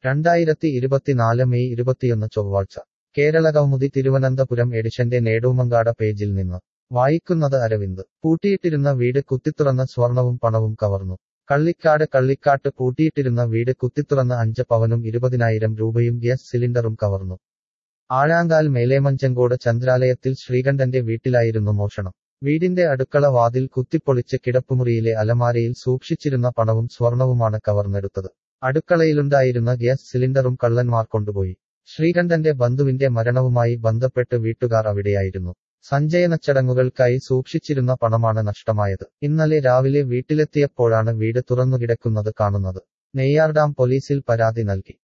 രണ്ടായിരത്തി ഇരുപത്തിനാല് മെയ് ഇരുപത്തിയൊന്ന് ചൊവ്വാഴ്ച കേരള കൗമുദി തിരുവനന്തപുരം എഡിഷന്റെ നേടൂമങ്കാട പേജിൽ നിന്ന് വായിക്കുന്നത് അരവിന്ദ് പൂട്ടിയിട്ടിരുന്ന വീട് കുത്തിത്തുറന്ന് സ്വർണവും പണവും കവർന്നു കള്ളിക്കാട് കള്ളിക്കാട്ട് പൂട്ടിയിട്ടിരുന്ന വീട് കുത്തിത്തുറന്ന് അഞ്ച് പവനും ഇരുപതിനായിരം രൂപയും ഗ്യാസ് സിലിണ്ടറും കവർന്നു ആഴാങ്കാൽ മേലേമഞ്ചങ്കോട് ചന്ദ്രാലയത്തിൽ ശ്രീകണ്ഠന്റെ വീട്ടിലായിരുന്നു മോഷണം വീടിന്റെ അടുക്കള വാതിൽ കുത്തിപ്പൊളിച്ച് കിടപ്പുമുറിയിലെ അലമാരയിൽ സൂക്ഷിച്ചിരുന്ന പണവും സ്വർണവുമാണ് കവർന്നെടുത്തത് അടുക്കളയിലുണ്ടായിരുന്ന ഗ്യാസ് സിലിണ്ടറും കള്ളന്മാർ കൊണ്ടുപോയി ശ്രീകണ്ഠന്റെ ബന്ധുവിന്റെ മരണവുമായി ബന്ധപ്പെട്ട് വീട്ടുകാർ അവിടെയായിരുന്നു സഞ്ചയന ചടങ്ങുകൾക്കായി സൂക്ഷിച്ചിരുന്ന പണമാണ് നഷ്ടമായത് ഇന്നലെ രാവിലെ വീട്ടിലെത്തിയപ്പോഴാണ് വീട് തുറന്നുകിടക്കുന്നത് കാണുന്നത് നെയ്യാർ ഡാം പോലീസിൽ പരാതി നൽകി